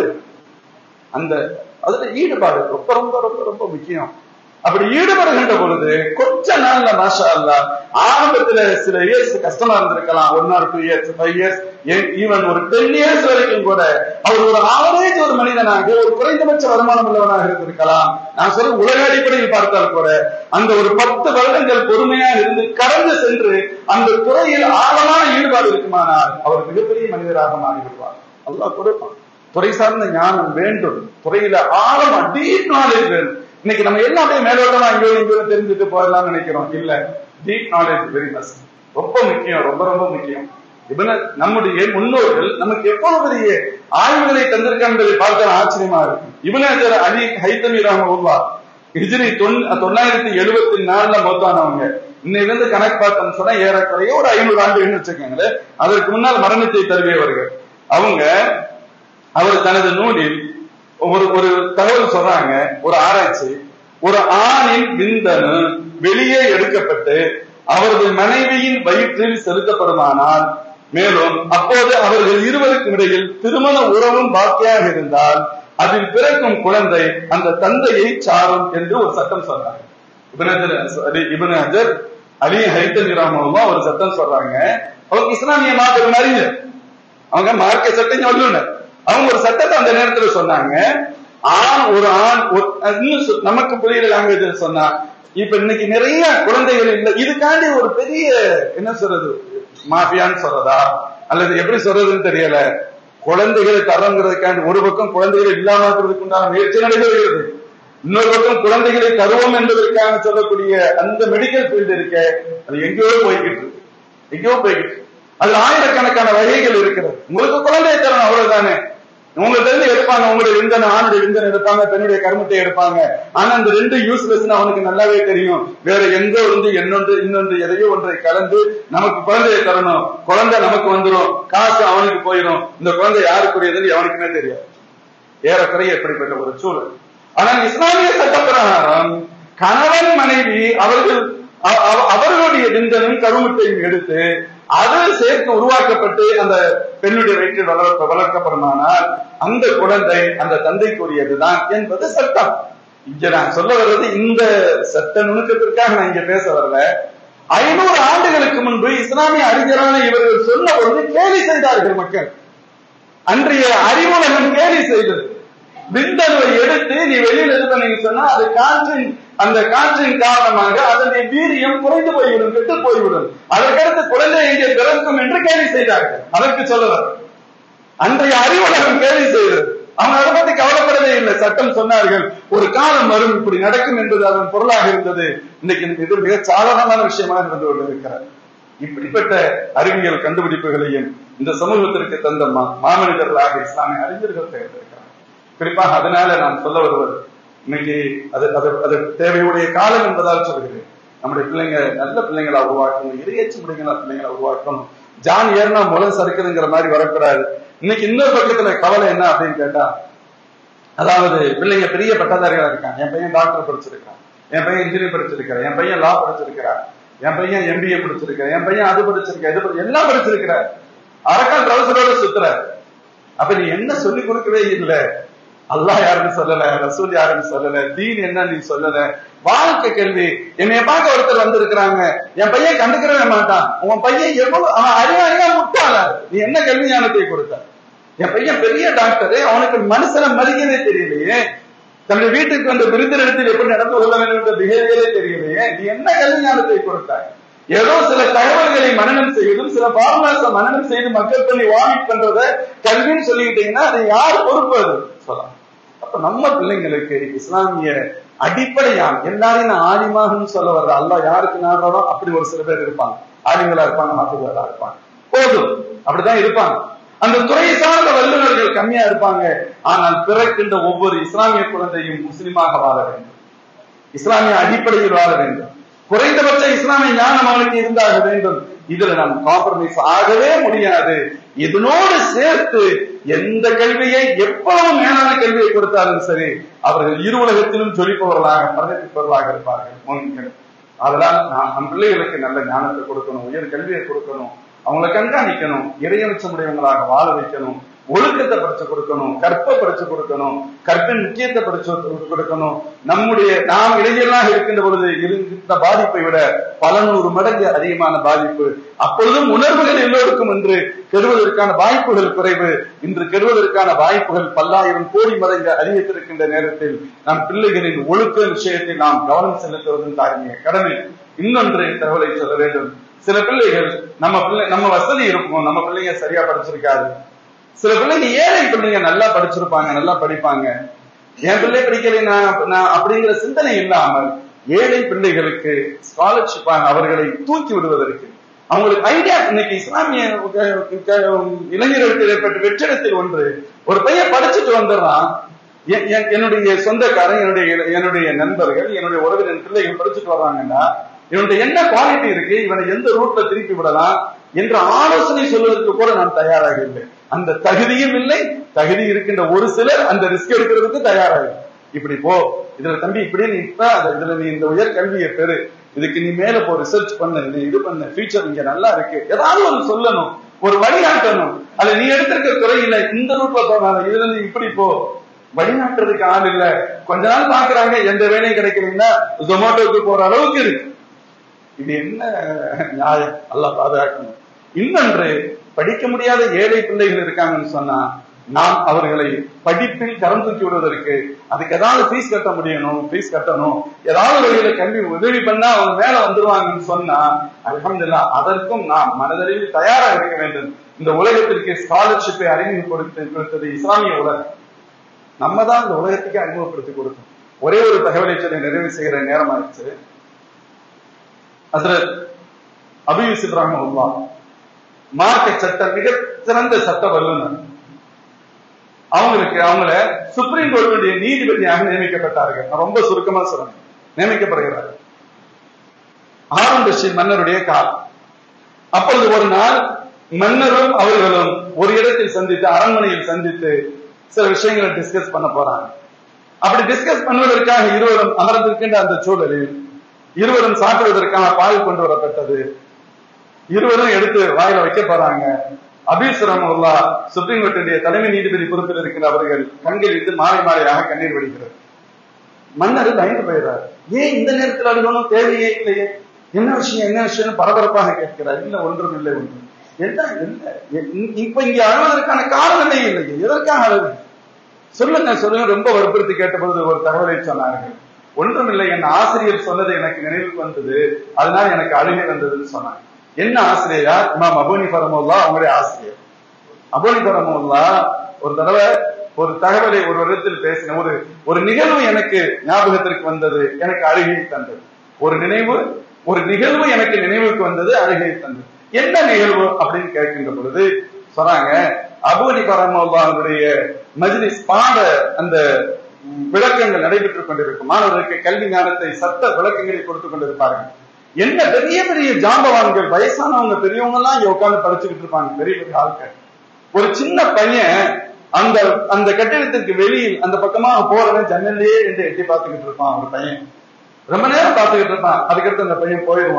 அந்த அதுல ஈடுபாடு ரொம்ப ரொம்ப ரொம்ப ரொம்ப முக்கியம் அப்படி ஈடுபடுகின்ற பொழுது கொஞ்ச நாள்ல மாஷா அல்லா ஆரம்பத்துல சில இயர்ஸ் கஷ்டமா இருந்திருக்கலாம் one or two years five years even ஒரு டென் இயர்ஸ் வரைக்கும் கூட அவர் ஒரு ஆவரேஜ் ஒரு மனிதனாக ஒரு குறைந்தபட்ச வருமானம் உள்ளவனாக இருந்திருக்கலாம் நான் சொல்ற உலக அடிப்படையில் பார்த்தால் கூட அந்த ஒரு பத்து வருடங்கள் பொறுமையா இருந்து கடந்து சென்று அந்த துறையில் ஆழமான ஈடுபாடு இருக்குமானால் அவர் மிகப்பெரிய மனிதராக மாறிவிடுவார் அல்லாஹ் கொடுப்பான் துறை சார்ந்த ஞானம் வேண்டும் துறையில ஆழமா டீப் நாலேஜ் வேண்டும் இன்னைக்கு நம்ம எல்லாம் அப்படியே மேலோட்டமா இங்கோ இங்கோ தெரிஞ்சுட்டு போயிடலாம்னு நினைக்கிறோம் இல்ல டீப் நாலேஜ் வெரி மஸ்ட் ரொம்ப முக்கியம் ரொம்ப ரொம்ப முக்கியம் இவன நம்முடைய முன்னோர்கள் நமக்கு எவ்வளவு பெரிய ஆய்வுகளை தந்திருக்கான்றதை பார்க்க ஆச்சரியமா இருக்கும் இவன அலி ஹைத்தமி ரஹமுல்லா ஹிஜ்ரி தொள்ளாயிரத்தி எழுபத்தி நாலுல மொத்தானவங்க இன்னையில இருந்து கணக்கு பார்த்தோம்னு சொன்னா ஏறக்குறைய ஒரு ஐநூறு ஆண்டுகள்னு வச்சுக்கோங்களேன் அதற்கு முன்னால் மரணத்தை தருவியவர்கள் அவங்க அவர் தனது நூலில் ஒரு ஒரு தகவல் சொல்றாங்க ஒரு ஆராய்ச்சி ஒரு ஆணின் விந்தணு வெளியே எடுக்கப்பட்டு அவரது மனைவியின் வயிற்றில் செலுத்தப்படுமானால் மேலும் அப்போது அவர்கள் இருவருக்கும் இடையில் திருமண உறவும் பாக்கியாக இருந்தால் அதில் பிறக்கும் குழந்தை அந்த தந்தையை சாரும் என்று ஒரு சட்டம் சொல்றாங்க இபன் ஹஜர் அலி ஹைத்தல் கிராமமா ஒரு சட்டம் சொல்றாங்க அவங்க இஸ்லாமிய மாற்றம் அறிஞர் அவங்க மார்க்க சட்டம் வல்லுனர் அவங்க ஒரு சட்டத்தை அந்த நேரத்துல சொன்னாங்க ஆண் ஒரு ஆண் இன்னும் நமக்கு புரியுற லாங்குவேஜ் சொன்னா இப்ப இன்னைக்கு நிறைய குழந்தைகள் இல்ல இதுக்காண்டி ஒரு பெரிய என்ன சொல்றது மாஃபியான்னு சொல்றதா அல்லது எப்படி சொல்றதுன்னு தெரியல குழந்தைகளை தரங்கிறதுக்காண்டி ஒரு பக்கம் குழந்தைகளை இல்லாமக்கிறதுக்கு உண்டான முயற்சி நடைபெறுகிறது இன்னொரு பக்கம் குழந்தைகளை தருவோம் என்பதற்காக சொல்லக்கூடிய அந்த மெடிக்கல் ஃபீல்டு இருக்க அது எங்கேயோ போய்கிட்டு இருக்கு எங்கேயோ போய்கிட்டு அதுல ஆயிரக்கணக்கான வகைகள் இருக்கிறது உங்களுக்கு குழந்தையை தரணும் அவ்வளவுதானே உங்கள்ட்ட இருந்து எடுப்பாங்க உங்களுடைய விந்தன ஆணுடைய விந்தன் எடுப்பாங்க பெண்ணுடைய கருமத்தை எடுப்பாங்க ஆனா அந்த ரெண்டு யூஸ்லெஸ் அவனுக்கு நல்லாவே தெரியும் வேற எங்க வந்து இன்னொன்று இன்னொன்று எதையோ ஒன்றை கலந்து நமக்கு குழந்தையை தரணும் குழந்தை நமக்கு வந்துடும் காசு அவனுக்கு போயிடும் இந்த குழந்தை யாருக்குரியதுன்னு எவனுக்குமே தெரியாது ஏறக்குறைய எப்படிப்பட்ட ஒரு சூழல் ஆனால் இஸ்லாமிய சட்ட பிரகாரம் கணவன் மனைவி அவர்கள் அவர்களுடைய விந்தனும் கருமுட்டையும் எடுத்து அது சேர்த்து உருவாக்கப்பட்டு அந்த பெண்ணுடைய வயிற்றில் வளர்க்க வளர்க்கப்படுமானால் அந்த குழந்தை அந்த தந்தைக்குரியதுதான் என்பது சட்டம் இங்க நான் சொல்ல வர்றது இந்த சட்ட நுணுக்கத்திற்காக நான் இங்க பேச வரல ஐநூறு ஆண்டுகளுக்கு முன்பு இஸ்லாமிய அறிஞரான இவர்கள் சொன்ன பொழுது கேலி செய்தார்கள் மக்கள் அன்றைய அறிவுலகம் கேலி செய்தது விந்தணுவை எடுத்து நீ வெளியில் இது பண்ணீங்க சொன்னா அது காற்றின் அந்த காற்றின் காரணமாக அதனுடைய வீரியம் குறைந்து போய்விடும் கெட்டு போய்விடும் அதற்கடுத்து குழந்தை எங்கே பிறக்கும் என்று கேள்வி செய்தார்கள் அதற்கு சொல்லலாம் அன்றைய அறிவுலகம் கேள்வி செய்தது அவங்க அதை பத்தி கவலைப்படவே இல்லை சட்டம் சொன்னார்கள் ஒரு காலம் வரும் இப்படி நடக்கும் என்பது அதன் பொருளாக இருந்தது இன்னைக்கு இது மிக சாதாரணமான விஷயமாக இருந்து கொண்டிருக்கிறார் இப்படிப்பட்ட அறிவியல் கண்டுபிடிப்புகளையும் இந்த சமூகத்திற்கு தந்த மாமனிதர்களாக இஸ்லாமிய அறிஞர்கள் தேர்ந்தெடுக்கிறார் குறிப்பாக அதனால நான் சொல்ல வருவது இன்னைக்கு அது அது அது தேவையுடைய காலம் என்பதால் சொல்கிறேன் நம்முடைய பிள்ளைங்க நல்ல பிள்ளைங்களா உருவாக்கணும் இறையச்சு முடிங்களா பிள்ளைங்களை உருவாக்கணும் ஜான் ஏறினா முளம் சறுக்குதுங்கிற மாதிரி வரக்கூடாது இன்னைக்கு இன்னொரு பக்கத்துல கவலை என்ன அப்படின்னு கேட்டா அதாவது பிள்ளைங்க பெரிய பட்டதாரிகளா இருக்காங்க என் பையன் டாக்டர் படிச்சிருக்கான் என் பையன் இன்ஜினியர் படிச்சிருக்கிறான் என் பையன் லா படிச்சிருக்கிறான் என் பையன் எம்பிஏ படிச்சிருக்கான் என் பையன் அது படிச்சிருக்கேன் இது எல்லாம் படிச்சிருக்கிறார் அரக்கால் ட்ரௌசரோட சுத்துற அப்ப நீ என்ன சொல்லி கொடுக்கவே இல்ல அல்லாஹ் யாருன்னு சொல்லல ரசூல் யாருன்னு சொல்லல தீன் என்ன நீ சொல்லல வாழ்க்கை கேள்வி என்னைய பார்க்க ஒருத்தர் வந்திருக்கிறாங்க என் பையன் கண்டுக்கிறவே மாட்டான் உன் பையன் எவ்வளவு அவன் அறிவாளியா முட்டாள நீ என்ன கல்வி ஞானத்தை கொடுத்த என் பையன் பெரிய டாக்டர் அவனுக்கு மனுஷனை மதிக்கவே தெரியலையே தன்னுடைய வீட்டுக்கு வந்த விருந்தினத்தில் எப்படி நடந்து கொள்ள வேண்டும் என்ற பிஹேவியரே தெரியலையே நீ என்ன கல்வி ஞானத்தை கொடுத்தாய் ஏதோ சில தகவல்களை மனனம் செய்வதும் சில பார்மாச மனனம் செய்து மக்கள் பண்ணி வாமிட் பண்றத கல்வின்னு சொல்லிக்கிட்டீங்கன்னா அது யார் பொறுப்பு அது சொல்லலாம் அப்ப நம்ம பிள்ளைங்களுக்கு இஸ்லாமிய அடிப்படையான் எல்லாரையும் நான் ஆலிமாகன்னு சொல்ல வர்ற அல்லாஹ் யாருக்கு நாடுறோம் அப்படி ஒரு சில பேர் இருப்பாங்க ஆலிங்களா இருப்பாங்க மாத்துகளா இருப்பாங்க போதும் அப்படிதான் இருப்பாங்க அந்த துறை சார்ந்த வல்லுநர்கள் கம்மியா இருப்பாங்க ஆனால் பிறக்கின்ற ஒவ்வொரு இஸ்லாமிய குழந்தையும் முஸ்லிமாக வாழ வேண்டும் இஸ்லாமிய அடிப்படையில் வாழ வேண்டும் குறைந்தபட்ச இஸ்லாமிய ஞானம் அவனுக்கு இருந்தாக வேண்டும் இதுல நாம் காம்ப்ரமைஸ் ஆகவே முடியாது இதனோடு சேர்த்து எந்த கல்வியை எவ்வளவு மேலான கல்வியை கொடுத்தாலும் சரி அவர்கள் இரு உலகத்திலும் ஜொலிப்பவர்களாக பரதப்பிப்பவர்களாக இருப்பார்கள் மோமின்கள் அதனால் நாம் நம் பிள்ளைகளுக்கு நல்ல ஞானத்தை கொடுக்கணும் உயர் கல்வியை கொடுக்கணும் அவங்களை கண்காணிக்கணும் இறையமிச்சமுடையவங்களாக வாழ வைக்கணும் ஒழுக்கத்தை படிச்சு கொடுக்கணும் கற்பை படிச்சு கொடுக்கணும் கற்பின் முக்கியத்தை படிச்சு கொடுக்கணும் நம்முடைய நாம் இளைஞர்களாக இருக்கின்ற பொழுது இருந்த பாதிப்பை விட பல நூறு மடங்கு அதிகமான பாதிப்பு அப்பொழுதும் உணர்வுகள் எல்லோருக்கும் என்று கெடுவதற்கான வாய்ப்புகள் குறைவு இன்று கெடுவதற்கான வாய்ப்புகள் பல்லாயிரம் கோடி மடங்கு அதிகரித்திருக்கின்ற நேரத்தில் நம் பிள்ளைகளின் ஒழுக்க விஷயத்தில் நாம் கவனம் செலுத்துவதும் தாரிய கடமை இன்னொன்று தகவலை சொல்ல வேண்டும் சில பிள்ளைகள் நம்ம பிள்ளை நம்ம வசதி இருக்கும் நம்ம பிள்ளைங்க சரியா படிச்சிருக்காது சில பிள்ளைங்க ஏழை பிள்ளைங்க நல்லா படிச்சிருப்பாங்க நல்லா படிப்பாங்க என் பிள்ளை படிக்கலைன்னா நான் அப்படிங்கிற சிந்தனை இல்லாமல் ஏழை பிள்ளைகளுக்கு ஸ்காலர்ஷிப்பாக அவர்களை தூக்கி விடுவதற்கு அவங்களுக்கு ஐடியா இன்னைக்கு இஸ்லாமிய இளைஞர்களுக்கு ஏற்பட்ட வெற்றிடத்தில் ஒன்று ஒரு பையன் படிச்சுட்டு வந்துடுறான் என்னுடைய சொந்தக்காரன் என்னுடைய என்னுடைய நண்பர்கள் என்னுடைய உறவினர் பிள்ளைகள் படிச்சுட்டு வர்றாங்கன்னா இவனுடைய என்ன குவாலிட்டி இருக்கு இவனை எந்த ரூட்ல திருப்பி விடலாம் என்ற ஆலோசனை சொல்வதற்கு கூட நான் தயாராக இல்லை அந்த தகுதியும் இல்லை தகுதி இருக்கின்ற ஒரு சிலர் அந்த ரிஸ்க் எடுக்கிறதுக்கு தயாராக இப்படி போ இதுல தம்பி இப்படி நீ இப்ப இதுல நீ இந்த உயர் கல்வியை பெறு இதுக்கு நீ மேல போ ரிசர்ச் பண்ணு நீ இது பண்ணு ஃபியூச்சர் இங்க நல்லா இருக்கு ஏதாவது ஒன்று சொல்லணும் ஒரு வழிகாட்டணும் அது நீ எடுத்திருக்க துறை இல்ல இந்த ரூட்ல போகாத இதுல நீ இப்படி போ வழிநாட்டுறதுக்கு ஆள் இல்ல கொஞ்ச நாள் பாக்குறாங்க எந்த வேலையும் கிடைக்கிறீங்கன்னா ஜொமேட்டோக்கு போற அளவுக்கு இருக்கு இது என்ன நியாயம் நல்லா பாதுகாக்கணும் இன்னொன்று படிக்க முடியாத ஏழை பிள்ளைகள் இருக்காங்கன்னு சொன்னா நாம் அவர்களை படிப்பில் கரம் தூக்கி விடுவதற்கு அதுக்கு ஏதாவது ஃபீஸ் கட்ட முடியணும் ஃபீஸ் கட்டணும் ஏதாவது வகையில கல்வி உதவி பண்ணா அவங்க மேல வந்துருவாங்கன்னு சொன்னா அலமதுல்லா அதற்கும் நாம் மனதளவில் தயாராக இருக்க வேண்டும் இந்த உலகத்திற்கு ஸ்காலர்ஷிப்பை அறிமுகப்படுத்தி கொடுத்தது இஸ்லாமிய உலகம் நம்ம தான் இந்த உலகத்துக்கு அறிமுகப்படுத்தி கொடுத்தோம் ஒரே ஒரு தகவலை சொல்லி நிறைவு செய்கிற நேரம் ஆயிடுச்சு அதுல அபியூஸ் இப்ராஹிம் மார்க்க சட்ட மிக சிறந்த சட்ட வல்லுநர் அவங்களுக்கு அவங்கள சுப்ரீம் கோர்ட்டுடைய நீதிபதியாக நியமிக்கப்பட்டார்கள் நான் ரொம்ப சுருக்கமா சொல்றேன் நியமிக்கப்படுகிறார் ஆரன் ரஷீத் மன்னருடைய காலம் அப்பொழுது ஒரு நாள் மன்னரும் அவர்களும் ஒரு இடத்தில் சந்தித்து அரண்மனையில் சந்தித்து சில விஷயங்களை டிஸ்கஸ் பண்ண போறாங்க அப்படி டிஸ்கஸ் பண்ணுவதற்காக இருவரும் அமர்ந்திருக்கின்ற அந்த சூழலில் இருவரும் சாப்பிடுவதற்கான பால் கொண்டு வரப்பட்டது இருவரும் எடுத்து வாயில வைக்க போறாங்க அபீஸ் ரஹமுல்லா சுப்ரீம் கோர்ட்டுடைய தலைமை நீதிபதி பொறுப்பில் இருக்கிற அவர்கள் கண்களிலிருந்து மாலை மாலையாக கண்ணீர் வடிக்கிறது மன்னர் பயந்து போயிடுறாரு ஏன் இந்த நேரத்தில் அழுகணும் தேவையே இல்லையே என்ன விஷயம் என்ன விஷயம் பரபரப்பாக கேட்கிறார் இல்ல ஒன்றும் இல்லை ஒன்று என்ன இல்ல இப்ப இங்க அழுவதற்கான காரணமே இல்லையே எதற்காக அழுது சொல்லுங்க சொல்லுங்க ரொம்ப வற்புறுத்தி கேட்டபோது ஒரு தகவலை சொன்னார்கள் ஒன்றுமில்லை என் ஆசிரியர் சொன்னது எனக்கு நினைவுக்கு வந்தது அதனால எனக்கு அழுகை வந்ததுன்னு சொன்னாங்க என்ன ஆசிரியரா இமாம் அபோனி பரமுல்லா அவங்களுடைய ஆசிரியர் அபோனி பரமுல்லா ஒரு தடவை ஒரு தகவலை ஒரு இடத்தில் பேசின ஒரு ஒரு நிகழ்வு எனக்கு ஞாபகத்திற்கு வந்தது எனக்கு அழுகை தந்தது ஒரு நினைவு ஒரு நிகழ்வு எனக்கு நினைவுக்கு வந்தது அழுகை தந்தது என்ன நிகழ்வு அப்படின்னு கேட்கின்ற பொழுது சொன்னாங்க அபோனி பரமுல்லாவுடைய மஜ்லிஸ் பாட அந்த விளக்கங்கள் நடைபெற்றுக் கொண்டிருக்கும் மாணவர்களுக்கு கல்வி ஞானத்தை சத்த விளக்கங்களை கொடுத்துக் கொண்டிருப்பார்கள் என்ன பெரிய பெரிய ஜாம்பவான்கள் வயசானவங்க பெரியவங்க எல்லாம் இங்க உட்கார்ந்து படிச்சுக்கிட்டு இருப்பாங்க பெரிய பெரிய ஆட்கள் ஒரு சின்ன பையன் அந்த அந்த கட்டிடத்திற்கு வெளியில் அந்த பக்கமாக போறவன் ஜன்னல்லையே இருந்து எட்டி பார்த்துக்கிட்டு இருப்பான் ஒரு பையன் ரொம்ப நேரம் பார்த்துக்கிட்டு இருப்பான் அதுக்கடுத்து அந்த பையன் போயிடுவான்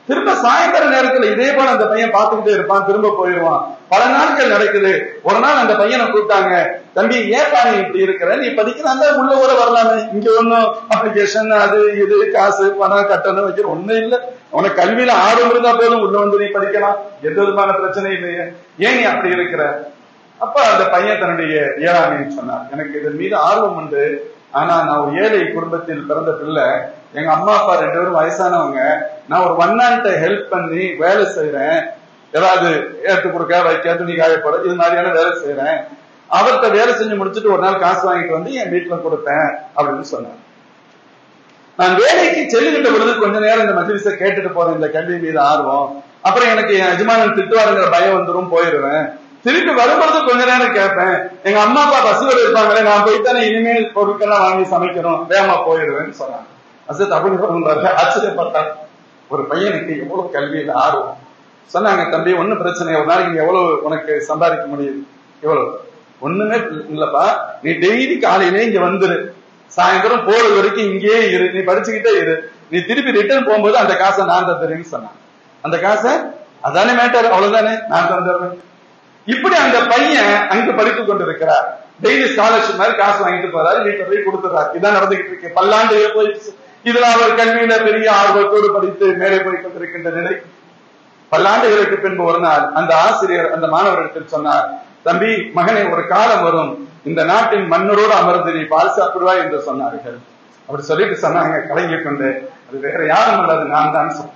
திரும்ப சாயந்தர நேரத்துல இதே போல அந்த பையன் பார்த்துக்கிட்டே இருப்பான் திரும்ப போயிடுவான் பல நாட்கள் நடக்குது ஒரு நாள் அந்த பையனை கூப்பிட்டாங்க தம்பி ஏப்பா நீ இப்படி இருக்கிற நீ படிக்கிறாங்க உள்ள ஊர வரலாமே இங்க ஒண்ணும் அப்ளிகேஷன் அது இது காசு பணம் கட்டணம் வைக்கிற ஒண்ணும் இல்ல உனக்கு கல்வியில ஆர்வம் இருந்தா போதும் உள்ள வந்து நீ படிக்கலாம் எந்த விதமான பிரச்சனை இல்லையே ஏன் நீ அப்படி இருக்கிற அப்ப அந்த பையன் தன்னுடைய இயலாமைன்னு சொன்னார் எனக்கு இதன் மீது ஆர்வம் உண்டு ஆனா நான் ஒரு ஏழை குடும்பத்தில் பிறந்த பிள்ளை எங்க அம்மா அப்பா ரெண்டு பேரும் வயசானவங்க நான் ஒரு ஒன்னான்ட்ட ஹெல்ப் பண்ணி வேலை செய்யறேன் ஏதாவது ஏத்து கொடுக்க வைக்க துணி காயப்பட இது மாதிரியான வேலை செய்யறேன் அவர்கிட்ட வேலை செஞ்சு முடிச்சுட்டு ஒரு நாள் காசு வாங்கிட்டு வந்து என் வீட்டுல கொடுத்தேன் அப்படின்னு சொன்னார் நான் வேலைக்கு செல்லுகின்ற பொழுது கொஞ்ச நேரம் இந்த மஜ்லிஸை கேட்டுட்டு போறேன் இந்த கல்வி மீது ஆர்வம் அப்புறம் எனக்கு என் எஜமானன் திட்டுவாருங்கிற பயம் வந்துரும் போயிடுவேன் திருப்பி வரும்பொழுது கொஞ்ச நேரம் கேட்பேன் எங்க அம்மா அப்பா பசுவோட இருப்பாங்களே நான் போய்த்தானே இனிமேல் பொருட்கள்லாம் வாங்கி சமைக்கணும் வேகமா போயிடுவேன்னு சொன்னாங்க அசத் அப்படி சொல்றாரு ஆச்சரியப்பட்டார் ஒரு பையனுக்கு எவ்வளவு கல்வியில ஆர்வம் சொன்னாங்க தம்பி ஒண்ணும் பிரச்சனை ஒரு நாளைக்கு நீ எவ்வளவு உனக்கு சம்பாதிக்க முடியும் எவ்வளவு ஒண்ணுமே இல்லப்பா நீ டெய்லி காலையிலே இங்க வந்துரு சாயந்தரம் போறது வரைக்கும் இங்கேயே இரு நீ படிச்சுக்கிட்டே இரு நீ திருப்பி ரிட்டர்ன் போகும்போது அந்த காசை நான் தந்துறேன்னு சொன்னான் அந்த காசை அதானே மேட்டர் அவ்வளவுதானே நான் தந்துடுறேன் இப்படி அந்த பையன் அங்கு படித்துக் கொண்டிருக்கிறார் டெய்லி ஸ்காலர்ஷிப் மாதிரி காசு வாங்கிட்டு போறாரு வீட்டுல போய் கொடுத்துறாரு இதான் நடந்துகிட்டு இருக்கு பல்லாண்டுகள் போயிடுச்சு இதுல அவர் கல்வியில பெரிய ஆர்வத்தோடு படித்து மேலே போய் கொண்டிருக்கின்ற நிலை பல்லாண்டுகளுக்கு பின்பு ஒரு நாள் அந்த ஆசிரியர் அந்த மாணவரிடத்தில் சொன்னார் தம்பி மகனே ஒரு காலம் வரும் இந்த நாட்டின் மன்னரோடு அமர்ந்து நீ பால் சாப்பிடுவாய் என்று சொன்னார்கள் அப்படி சொல்லிட்டு சொன்னாங்க கலங்கிக் கொண்டு அது வேற யாரும் அல்லது நான் தான் சொன்னேன்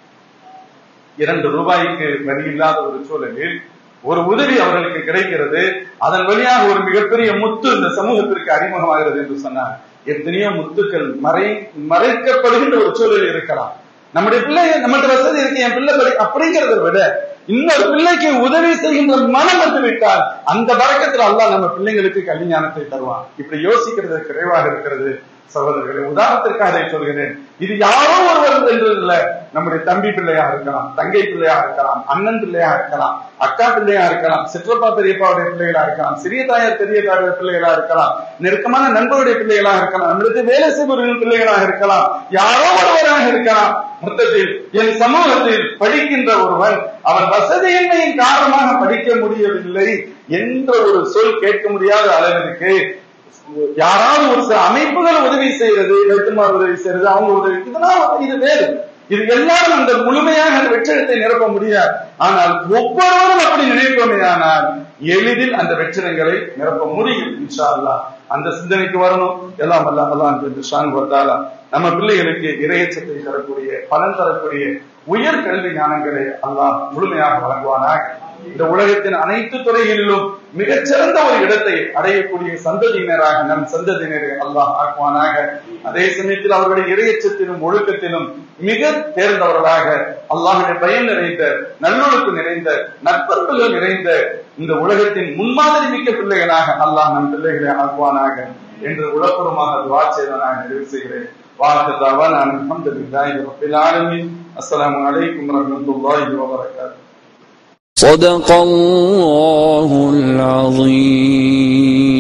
இரண்டு ரூபாய்க்கு வரி இல்லாத ஒரு சூழலில் ஒரு உதவி அவர்களுக்கு கிடைக்கிறது அதன் வழியாக ஒரு மிகப்பெரிய முத்து இந்த சமூகத்திற்கு அறிமுகமாகிறது என்று சொன்னார் எத்தனையோ முத்துக்கள் மறை மறைக்கப்படுகின்ற ஒரு சூழல் இருக்கலாம் நம்முடைய பிள்ளை நம்மகிட்ட வசதி இருக்கு என் பிள்ளை படி அப்படிங்கிறத விட இன்னொரு பிள்ளைக்கு உதவி செய்கின்ற மனம் வந்து விட்டால் அந்த பறக்கத்தில் அல்லாஹ் நம்ம பிள்ளைங்களுக்கு கல்வி ஞானத்தை தருவான் இப்படி யோசிக்கிறது குறைவாக இருக்கிறது சகோதரர்களே உதாரணத்திற்காக அதை சொல்கிறேன் இது யாரோ ஒருவர் என்று இல்ல நம்முடைய தம்பி பிள்ளையா இருக்கலாம் தங்கை பிள்ளையா இருக்கலாம் அண்ணன் பிள்ளையா இருக்கலாம் அக்கா பிள்ளையா இருக்கலாம் சிற்றப்பா பெரியப்பாவுடைய பிள்ளைகளா இருக்கலாம் சிறிய தாயார் பெரிய தாயார் பிள்ளைகளா இருக்கலாம் நெருக்கமான நண்பருடைய பிள்ளைகளா இருக்கலாம் நம்மளுக்கு வேலை செய்பவர்களின் பிள்ளைகளாக இருக்கலாம் யாரோ ஒருவராக இருக்கலாம் மொத்தத்தில் என் சமூகத்தில் படிக்கின்ற ஒருவன் அவன் வசதியின்மையின் காரணமாக படிக்க முடியவில்லை என்ற ஒரு சொல் கேட்க முடியாத அளவிற்கு யாராவது ஒரு சில அமைப்புகள் உதவி செய்யறது வைத்தியமார் உதவி செய்யறது அவங்க உதவி இதெல்லாம் இது வேறு இது எல்லாரும் அந்த முழுமையாக அந்த வெற்றிடத்தை நிரப்ப முடியாது ஆனால் ஒவ்வொருவரும் அப்படி நினைப்போமே ஆனால் எளிதில் அந்த வெற்றிடங்களை நிரப்ப முடியும் இன்ஷா அல்லா அந்த சிந்தனைக்கு வரணும் எல்லாம் அல்ல அல்லாம் என்று ஷான் வந்தாலா நம்ம பிள்ளைகளுக்கு இறையச்சத்தை தரக்கூடிய பலன் தரக்கூடிய உயர் கல்வி ஞானங்களை அல்லாஹ் முழுமையாக வழங்குவானாக இந்த உலகத்தின் அனைத்து துறைகளிலும் மிகச்சிறந்த ஒரு இடத்தை அடையக்கூடிய சந்ததியினராக நம் சந்ததியினரை அல்லாஹ் ஆக்குவானாக அதே சமயத்தில் அவர்களுடைய இறையச்சத்திலும் ஒழுக்கத்திலும் மிக தேர்ந்தவர்களாக அல்லாஹுடைய பயன் நிறைந்த நல்லொழுக்கு நிறைந்த நற்பண்புகள் நிறைந்த இந்த உலகத்தின் முன்மாதிரி மிக்க பிள்ளைகளாக அல்லாஹ் நம் பிள்ளைகளை ஆக்குவானாக என்று உளப்பூர்வமாக துவா செய்வனாக நிறைவு செய்கிறேன் வாக்கு தவன் அல்ஹம்துலில்லாஹி ரப்பில் ஆலமீன் அஸ்ஸலாமு அலைக்கும் வரஹ்மத்துல்லாஹி வபரகாத்துஹு صدق الله العظيم